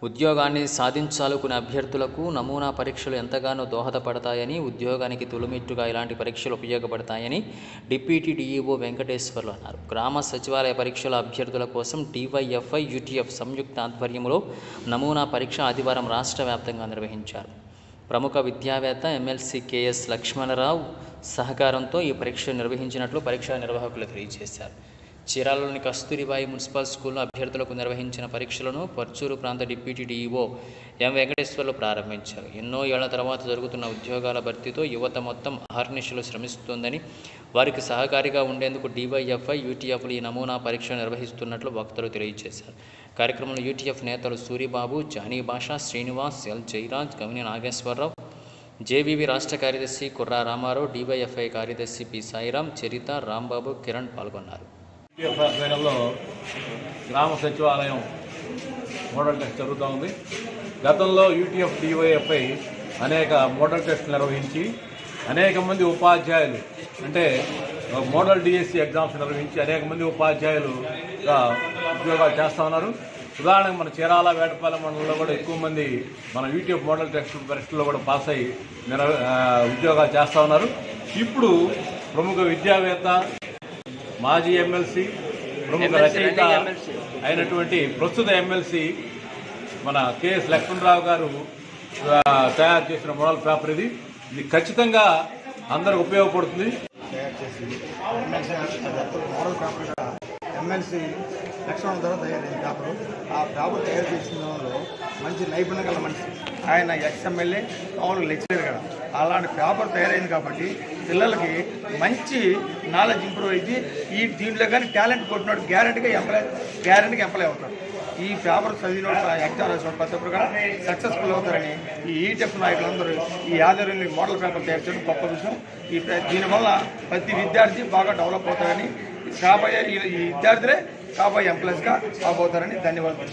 ఉద్యోగాన్ని సాధించాలనుకునే అభ్యర్థులకు నమూనా పరీక్షలు ఎంతగానో దోహదపడతాయని ఉద్యోగానికి తొలిమెట్టుగా ఇలాంటి పరీక్షలు ఉపయోగపడతాయని డిప్యూటీ డీఈఓ వెంకటేశ్వర్లు అన్నారు గ్రామ సచివాలయ పరీక్షల అభ్యర్థుల కోసం డివైఎఫ్ఐ యూటీఎఫ్ సంయుక్త ఆధ్వర్యంలో నమూనా పరీక్ష ఆదివారం రాష్ట్ర వ్యాప్తంగా నిర్వహించారు ప్రముఖ విద్యావేత్త ఎమ్మెల్సీ కెఎస్ లక్ష్మణరావు సహకారంతో ఈ పరీక్ష నిర్వహించినట్లు పరీక్షా నిర్వాహకులు తెలియజేశారు చీరాలలోని కస్తూరిబాయి మున్సిపల్ స్కూల్లో అభ్యర్థులకు నిర్వహించిన పరీక్షలను పర్చూరు ప్రాంత డిప్యూటీ డీఈఓ ఎం వెంకటేశ్వర్లు ప్రారంభించారు ఎన్నో ఏళ్ల తర్వాత జరుగుతున్న ఉద్యోగాల భర్తీతో యువత మొత్తం అహర్నిశలు శ్రమిస్తోందని వారికి సహకారిగా ఉండేందుకు డివైఎఫ్ఐ యూటీఎఫ్లు ఈ నమూనా పరీక్ష నిర్వహిస్తున్నట్లు వక్తలు తెలియజేశారు కార్యక్రమంలో యూటీఎఫ్ నేతలు సూరిబాబు జానీ భాషా శ్రీనివాస్ ఎల్ జయరాజ్ గమిని నాగేశ్వరరావు జేబీవి రాష్ట్ర కార్యదర్శి కుర్రా రామారావు డివైఎఫ్ఐ కార్యదర్శి పి సాయిరాం చరిత రాంబాబు కిరణ్ పాల్గొన్నారు యూటీఎఫ్ ఆధ్వర్యంలో గ్రామ సచివాలయం మోడల్ టెస్ట్ జరుగుతూ ఉంది గతంలో యూటీఎఫ్ డివైఎఫ్ఐ అనేక మోడల్ టెస్ట్ నిర్వహించి అనేక మంది ఉపాధ్యాయులు అంటే మోడల్ డిఎస్సి ఎగ్జామ్స్ నిర్వహించి అనేక మంది ఉపాధ్యాయులుగా ఉద్యోగాలు చేస్తూ ఉన్నారు ఉదాహరణకు మన చీరాల వేటపాలెం మండలంలో కూడా ఎక్కువ మంది మన యూటీఎఫ్ మోడల్ టెస్ట్ పరీక్షల్లో కూడా పాస్ అయ్యి నిర్వ ఆ, ఉద్యోగాలు చేస్తూ ఉన్నారు ఇప్పుడు ప్రముఖ విద్యావేత్త మాజీ ఎమ్మెల్సీ ప్రముఖ రచయిత అయినటువంటి ప్రస్తుత ఎమ్మెల్సీ మన కెఎస్ లక్ష్మణరావు గారు ఆ, తయారు చేసిన మోడల్ పేపర్ ఇది ఇది ఖచ్చితంగా అందరికి ఉపయోగపడుతుంది తయారు చేసి ఎమ్మెల్సీ మోడల్ పేపర్గా ఎమ్మెల్సీ లక్ష్మణ్ ద్వారా తయారైంది పేపరు ఆ పేపర్ తయారు చేసిన దానిలో మంచి నైపుణ్యం గల మనిషి ఆయన ఎక్స్ఎమ్మెల్యే మామూలు లెక్చరర్ కదా అలాంటి పేపర్ తయారైంది కాబట్టి పిల్లలకి మంచి నాలెడ్జ్ ఇంప్రూవ్ అయింది ఈ దీంట్లో కానీ టాలెంట్ కొట్టినాడు గ్యారంటీగా ఎంప్లాయ్ గ్యారంటీగా ఎంప్లాయ్ అవుతాడు ఈ పేపర్ చదివిన ఎగ్జామ్ రాసిన ప్రతి ఒక్కరు కూడా సక్సెస్ఫుల్ అవుతారని ఈ ఈటెఫ్ నాయకులందరూ ఈ ఆధ్వర్యంలో ఈ మోడల్ పేపర్ తయారు చేయడం గొప్ప విషయం ఈ ప్ర- దీనివల్ల ప్రతి విద్యార్థి బాగా డెవలప్ అవుతారని కాబోయే ఈ ఈ విద్యార్థులే కాబోయే ఎంప్లాయీస్గా కాబోతారని ధన్యవాదాలు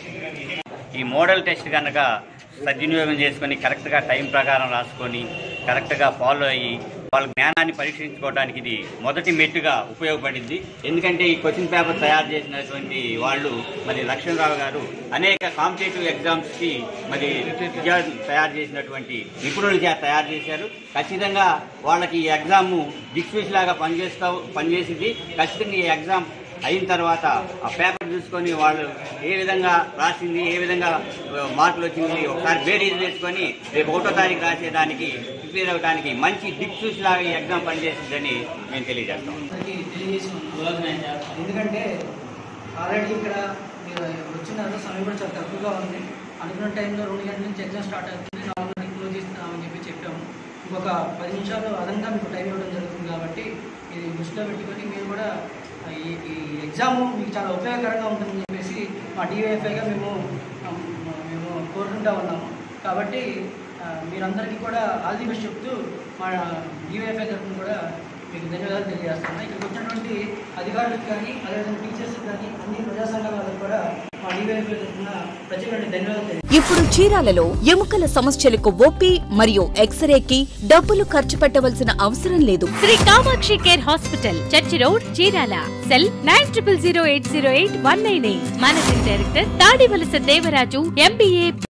ఈ మోడల్ టెస్ట్ కనుక సద్వినియోగం చేసుకొని కరెక్ట్గా టైం ప్రకారం రాసుకొని కరెక్ట్గా ఫాలో అయ్యి వాళ్ళ జ్ఞానాన్ని పరీక్షించుకోవడానికి ఇది మొదటి మెట్టుగా ఉపయోగపడింది ఎందుకంటే ఈ క్వశ్చన్ పేపర్ తయారు చేసినటువంటి వాళ్ళు మరి లక్ష్మణరావు గారు అనేక కాంపిటేటివ్ ఎగ్జామ్స్కి మరి విద్యార్థులు తయారు చేసినటువంటి నిపుణులు చేత తయారు చేశారు ఖచ్చితంగా వాళ్ళకి ఈ ఎగ్జామ్ దిక్సూచి లాగా పనిచేస్తా పనిచేసింది ఖచ్చితంగా ఈ ఎగ్జామ్ అయిన తర్వాత ఆ పేపర్ చూసుకొని వాళ్ళు ఏ విధంగా రాసింది ఏ విధంగా ఆ, మార్కులు వచ్చింది ఒకసారి బేరీజ్ వేసుకొని రేపు ఒకటో తారీఖు రాసేదానికి ప్రిపేర్ అవ్వడానికి మంచి దిక్సూచిలాగా ఈ ఎగ్జామ్ పనిచేసిందని మేము తెలియజేస్తాం అందరికీ తెలియజేసి ఎందుకంటే ఆల్రెడీ ఇక్కడ మీరు వచ్చినారు సమయం కూడా చాలా తక్కువగా ఉంది అనుకున్న టైంలో రెండు గంటల నుంచి ఎగ్జామ్ స్టార్ట్ అవుతుంది నాలుగు గంటలకు క్లోజ్ చేస్తున్నామని చెప్పి చెప్పాము ఇంకొక పది నిమిషాలు అదనంగా మీకు టైం ఇవ్వడం జరుగుతుంది కాబట్టి ఇది దృష్టిలో పెట్టుకొని మీరు కూడా ఈ ఈ ఎగ్జామ్ మీకు చాలా ఉపయోగకరంగా ఉంటుందని చెప్పేసి మా డివైఎఫ్ఐగా మేము ఆ, మేము కోరుకుంటా ఉన్నాము కాబట్టి ఆ, మీరందరికీ కూడా ఆల్ ది బెస్ట్ చెప్తూ మా డివైఎఫ్ఐ తరఫున కూడా మీకు ధన్యవాదాలు తెలియజేస్తున్నాను ఇక్కడికి వచ్చినటువంటి అధికారులకు కానీ అదేవిధంగా టీచర్స్కి కానీ అన్ని ప్రజా సంఘాల వాళ్ళకి కూడా మా డివైఎఫ్ఐ తరఫున ప్రత్యేకమైన ధన్యవాదాలు తెలియజేస్తున్నాను. ఇప్పుడు చీరాలలో ఎముకల సమస్యలకు ఓపీ మరియు ఎక్స్రేకి డబ్బులు ఖర్చు పెట్టవలసిన అవసరం లేదు Sri Kamakshi care hospital church road Chirala cell nine triple zero eight zero eight one nine eight managing director Tadivalasa Devaraju MBA